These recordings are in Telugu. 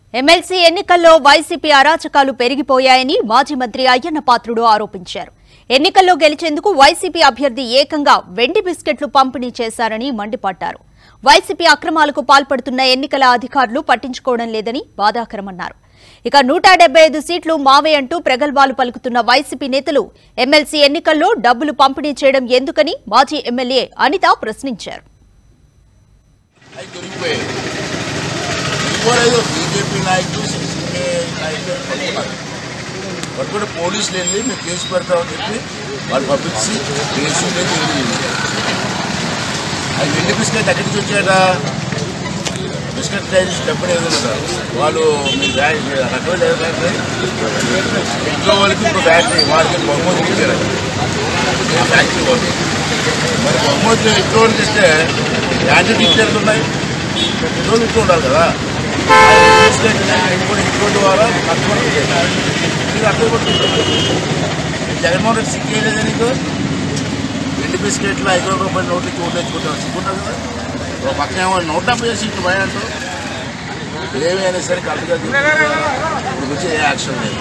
ఎమ్మెల్సీ ఎన్నికల్లో వైసీపీ అరాచకాలు పెరిగిపోయాయని మాజీ మంత్రి అయ్యన్న పాత్రుడు ఆరోపించారు ఎన్నికల్లో గెలిచేందుకు వైసీపీ అభ్యర్థి ఏకంగా వెండి బిస్కెట్లు పంపిణీ చేశారని మండిపడ్డారు వైసీపీ అక్రమాలకు పాల్పడుతున్న ఎన్నికల అధికారులు పట్టించుకోవడం లేదని బాధాకరమన్నారు ఇక నూట డెబ్బై ఐదు సీట్లు మావే అంటూ ప్రగల్భాలు పలుకుతున్న వైసీపీ నేతలు ఎమ్మెల్సీ ఎన్నికల్లో డబ్బులు పంపిణీ చేయడం ఎందుకని మాజీ ఎమ్మెల్యే అనిత ప్రశ్నించారు అవి దొరికిపోయాయి ఇంకోలేదు బీజేపీ నాయకులు సిసికే నాయకులు పట్టుకున్నారు పట్టుకుని పోలీసులు వెళ్ళి మేము కేసు పెడతామని చెప్పి వాళ్ళు పంపించి కేసు లేదు ఏమీ లేదు అది వెండి బిస్కెట్ ఎక్కడి నుంచి వచ్చాడ బిస్కెట్ తయారు డబ్బులు ఏదో కదా వాళ్ళు మీ బ్యాగ్ రకమైన ఫ్యాక్టరీ ఇంట్లో వాళ్ళకి ఇంకో ఫ్యాక్టరీ వాళ్ళకి బహుమతి ఇచ్చారు ఏ ఫ్యాక్టరీ వాళ్ళు మరి బహుమతి ఇంట్లో వాళ్ళకి ఇస్తే బ్రాండెడ్ ఇచ్చేది ఉన్నాయి ఇంట్లో ఇంట్లో ఉండాలి కదా బిస్కెట్ కూడా ఇంట్లో ద్వారా కస్టమర్ మీకు అర్థమైపోతుంది జగన్మోహన్ రెడ్డి సిక్కు వేయలేదా నీకు రెండు బిస్కెట్లు ఐదు వందల రూపాయల నోట్లు ఇచ్చి ఓట్లు తెచ్చుకుంటాను సిగ్గుంటుంది కదా ఒక పక్కన ఏమో నూట డెబ్బై సీట్లు భయం అంటూ ఏమి అయినా సరే కరెక్ట్గా ఇప్పుడు వచ్చి ఏ యాక్షన్ లేదు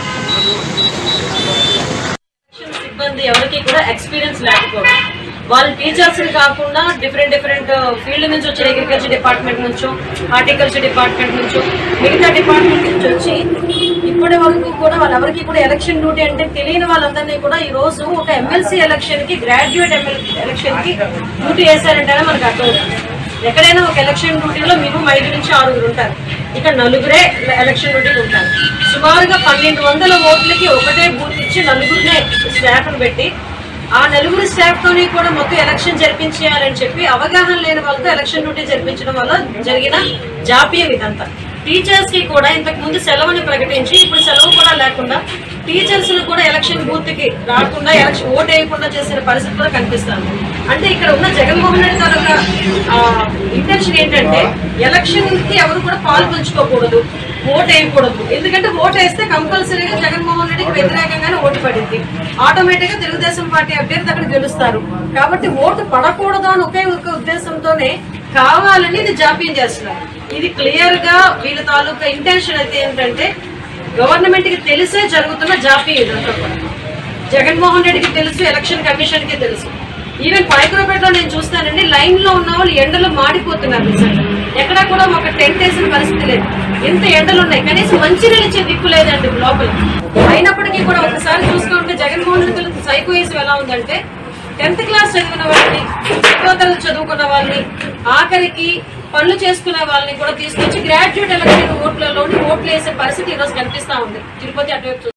సిబ్బంది ఎవరికి కూడా ఎక్స్పీరియన్స్ లేకపోవడం వాళ్ళు టీచర్స్ కాకుండా డిఫరెంట్ డిఫరెంట్ ఫీల్డ్ నుంచి వచ్చే అగ్రికల్చర్ డిపార్ట్మెంట్ నుంచో హార్టికల్చర్ డిపార్ట్మెంట్ నుంచో మిగతా డిపార్ట్మెంట్ నుంచి వచ్చి ఇప్పటి వరకు కూడా వాళ్ళెవరికి కూడా ఎలక్షన్ డ్యూటీ అంటే తెలియని వాళ్ళందరినీ కూడా ఈ రోజు ఒక ఎమ్మెల్సీ ఎలక్షన్ కి గ్రాడ్యుయేట్ ఎలక్షన్ కి డ్యూటీ వేశారంటేనే మనకు అర్థమవుతుంది ఎక్కడైనా ఒక ఎలక్షన్ డ్యూటీలో మినిమం ఐదు నుంచి ఆరుగురు ఉంటారు ఇక్కడ నలుగురే ఎలక్షన్ డ్యూటీకి ఉంటారు సుమారుగా పన్నెండు వందల ఓట్లకి ఒకటే బూత్ ఇచ్చి నలుగురినే స్టాఫ్ పెట్టి ఆ నలుగురు స్టాఫ్ తోని కూడా మొత్తం ఎలక్షన్ జరిపించేయాలని చెప్పి అవగాహన లేని వాళ్ళతో ఎలక్షన్ డ్యూటీ జరిపించడం వల్ల జరిగిన జాప్యం ఇదంతా టీచర్స్ కి కూడా ఇంతకు ముందు సెలవుని ప్రకటించి ఇప్పుడు సెలవు కూడా లేకుండా టీచర్స్ ను కూడా ఎలక్షన్ బూత్ కి రాకుండా ఎలక్షన్ ఓట్ వేయకుండా చేసిన పరిస్థితి కూడా కనిపిస్తుంది అంటే ఇక్కడ ఉన్న జగన్మోహన్ రెడ్డి తాలూకా ఇంటెన్షన్ ఏంటంటే ఎలక్షన్ కి ఎవరు కూడా పాలు పంచుకోకూడదు ఓట్ వేయకూడదు ఎందుకంటే ఓట్ వేస్తే కంపల్సరీగా జగన్మోహన్ రెడ్డికి వ్యతిరేకంగానే ఓటు పడింది ఆటోమేటిక్ గా తెలుగుదేశం పార్టీ అభ్యర్థి అక్కడ గెలుస్తారు కాబట్టి ఓటు పడకూడదు అని ఒకే ఒక ఉద్దేశంతోనే కావాలని ఇది జాప్యం చేస్తున్నారు ఇది క్లియర్ గా వీళ్ళ తాలూకా ఇంటెన్షన్ అయితే ఏంటంటే గవర్నమెంట్ కి తెలిసే జరుగుతున్న జాప్యం ఇదంతా కూడా జగన్మోహన్ రెడ్డికి తెలుసు ఎలక్షన్ కమిషన్ కి తెలుసు ఈవెన్ పైకురపేటలో నేను చూస్తానండి లైన్ లో ఉన్న వాళ్ళు ఎండలో మాడిపోతున్నారు నిజంగా ఎక్కడా కూడా ఒక టెంట్ వేసిన పరిస్థితి లేదు ఎంత ఎండలు ఉన్నాయి కనీసం మంచి నిలిచే దిక్కు లేదండి లోపల అయినప్పటికీ కూడా ఒకసారి చూసుకుంటే జగన్మోహన్ రెడ్డి సైకోయిజం ఎలా ఉందంటే టెన్త్ క్లాస్ చదివిన వాళ్ళని ఐదో తరగతి చదువుకున్న వాళ్ళని ఆఖరికి పనులు చేసుకునే వాళ్ళని కూడా తీసుకొచ్చి గ్రాడ్యుయేట్ ఎలక్షన్ ఓట్లలోని ఓట్లు వేసే పరిస్థితి ఈరోజు కనిపిస్తా ఉంది తిరుపతి అటువైపు